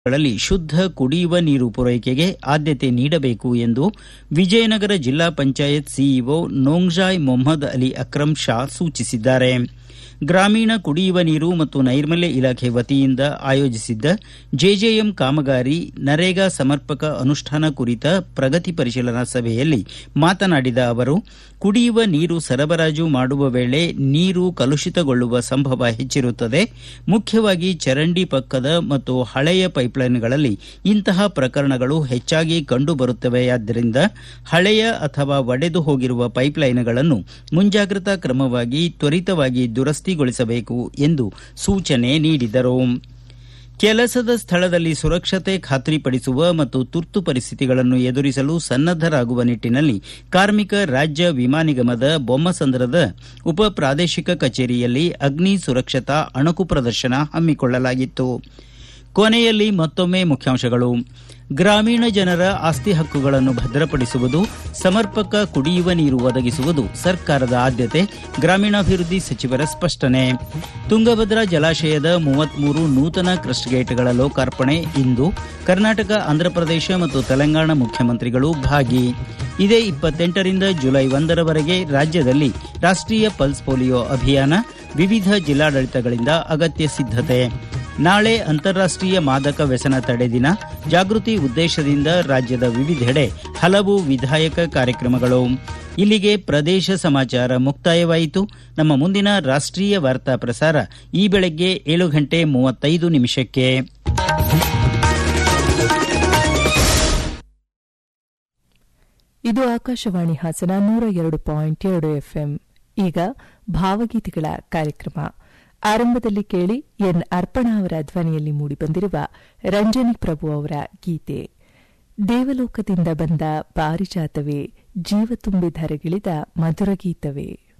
ಗಳಲ್ಲಿ ಶುದ್ಧ ಕುಡಿಯುವ ನೀರು ಪೂರೈಕೆಗೆ ಆದ್ಯತೆ ನೀಡಬೇಕು ಎಂದು ವಿಜಯನಗರ ಜಿಲ್ಲಾ ಪಂಚಾಯತ್ ಸಿಇಒ ನೋಂಗ್ಜಾಯ್ ಮೊಹಮ್ಮದ್ ಅಲಿ ಅಕ್ರಂ ಶಾ ಸೂಚಿಸಿದ್ದಾರೆ ಗ್ರಾಮೀಣ ಕುಡಿಯುವ ನೀರು ಮತ್ತು ನೈರ್ಮಲ್ಯ ಇಲಾಖೆ ವತಿಯಿಂದ ಆಯೋಜಿಸಿದ್ದ ಜೆಜೆಎಂ ಕಾಮಗಾರಿ ನರೇಗಾ ಸಮರ್ಪಕ ಅನುಷ್ಠಾನ ಕುರಿತ ಪ್ರಗತಿ ಪರಿಶೀಲನಾ ಸಭೆಯಲ್ಲಿ ಮಾತನಾಡಿದ ಅವರು ಕುಡಿಯುವ ನೀರು ಸರಬರಾಜು ಮಾಡುವ ವೇಳೆ ನೀರು ಕಲುಷಿತಗೊಳ್ಳುವ ಸಂಭವ ಹೆಚ್ಚಿರುತ್ತದೆ ಮುಖ್ಯವಾಗಿ ಚರಂಡಿ ಪಕ್ಕದ ಮತ್ತು ಹಳೆಯ ಪೈಪ್ಲೈನ್ಗಳಲ್ಲಿ ಇಂತಹ ಪ್ರಕರಣಗಳು ಹೆಚ್ಚಾಗಿ ಕಂಡುಬರುತ್ತವೆಯಾದ್ದರಿಂದ ಹಳೆಯ ಅಥವಾ ಒಡೆದು ಹೋಗಿರುವ ಪೈಪ್ಲೈನ್ಗಳನ್ನು ಮುಂಜಾಗ್ರತಾ ಕ್ರಮವಾಗಿ ತ್ವರಿತವಾಗಿ ದುರಸ್ತಿಗೊಳಿಸಬೇಕು ಎಂದು ಸೂಚನೆ ನೀಡಿದರು ಕೆಲಸದ ಸ್ಥಳದಲ್ಲಿ ಸುರಕ್ಷತೆ ಖಾತ್ರಿಪಡಿಸುವ ಮತ್ತು ತುರ್ತು ಪರಿಸ್ಥಿತಿಗಳನ್ನು ಎದುರಿಸಲು ಸನ್ನದ್ದರಾಗುವ ನಿಟ್ಟನಲ್ಲಿ ಕಾರ್ಮಿಕ ರಾಜ್ಯ ವಿಮಾ ನಿಗಮದ ಬೊಮ್ಮಸಂದ್ರದ ಉಪ ಪ್ರಾದೇಶಿಕ ಕಚೇರಿಯಲ್ಲಿ ಅಗ್ನಿ ಸುರಕ್ಷತಾ ಅಣಕು ಪ್ರದರ್ಶನ ಹಮ್ಮಿಕೊಳ್ಳಲಾಗಿತ್ತು ಕೊನೆಯಲ್ಲಿ ಮತ್ತೊಮ್ಮೆ ಮುಖ್ಯಾಂಶಗಳು ಗ್ರಾಮೀಣ ಜನರ ಆಸ್ತಿ ಹಕ್ಕುಗಳನ್ನು ಭದ್ರಪಡಿಸುವುದು ಸಮರ್ಪಕ ಕುಡಿಯುವ ನೀರು ಒದಗಿಸುವುದು ಸರ್ಕಾರದ ಆದ್ಯತೆ ಗ್ರಾಮೀಣಾಭಿವೃದ್ಧಿ ಸಚಿವರ ಸ್ಪಷ್ಟನೆ ತುಂಗಭದ್ರಾ ಜಲಾಶಯದ ಮೂವತ್ಮೂರು ನೂತನ ಕ್ರಸ್ಟ್ ಗೇಟ್ಗಳ ಲೋಕಾರ್ಪಣೆ ಇಂದು ಕರ್ನಾಟಕ ಆಂಧ್ರಪ್ರದೇಶ ಮತ್ತು ತೆಲಂಗಾಣ ಮುಖ್ಯಮಂತ್ರಿಗಳು ಭಾಗಿ ಇದೇ ಇಪ್ಪತ್ತೆಂಟರಿಂದ ಜುಲೈ ಒಂದರವರೆಗೆ ರಾಜ್ಯದಲ್ಲಿ ರಾಷ್ಟೀಯ ಪಲ್ಸ್ ಪೋಲಿಯೋ ಅಭಿಯಾನ ವಿವಿಧ ಜಿಲ್ಲಾಡಳಿತಗಳಿಂದ ಅಗತ್ಯ ಸಿದ್ದತೆ ನಾಳೆ ಅಂತಾರಾಷ್ಟೀಯ ಮಾದಕ ವ್ಯಸನ ತಡೆ ದಿನ ಜಾಗೃತಿ ಉದ್ದೇಶದಿಂದ ರಾಜ್ಯದ ವಿವಿಧೆಡೆ ಹಲವು ವಿಧಾಯಕ ಕಾರ್ಯಕ್ರಮಗಳು ಇಲ್ಲಿಗೆ ಪ್ರದೇಶ ಸಮಾಚಾರ ಮುಕ್ತಾಯವಾಯಿತು ನಮ್ಮ ಮುಂದಿನ ರಾಷ್ಟೀಯ ವಾರ್ತಾ ಪ್ರಸಾರ ಈ ಬೆಳಗ್ಗೆ ಏಳು ಗಂಟೆ ಮೂವತ್ತೈದು ನಿಮಿಷಕ್ಕೆ ಇದು ಆಕಾಶವಾಣಿ ಹಾಸನ ನೂರ ಎರಡು ಪಾಯಿಂಟ್ ಎರಡು ಎಫ್ಎಂ ಈಗ ಭಾವಗೀತೆಗಳ ಕಾರ್ಯಕ್ರಮ ಆರಂಭದಲ್ಲಿ ಕೇಳಿ ಎನ್ ಅರ್ಪಣಾ ಅವರ ಧ್ವನಿಯಲ್ಲಿ ಮೂಡಿಬಂದಿರುವ ರಂಜನಿ ಪ್ರಭು ಅವರ ಗೀತೆ ದೇವಲೋಕದಿಂದ ಬಂದ ಪಾರಿಜಾತವೇ ಜೀವ ತುಂಬಿ ಧರೆಗಿಳಿದ ಮಧುರ ಗೀತವೇ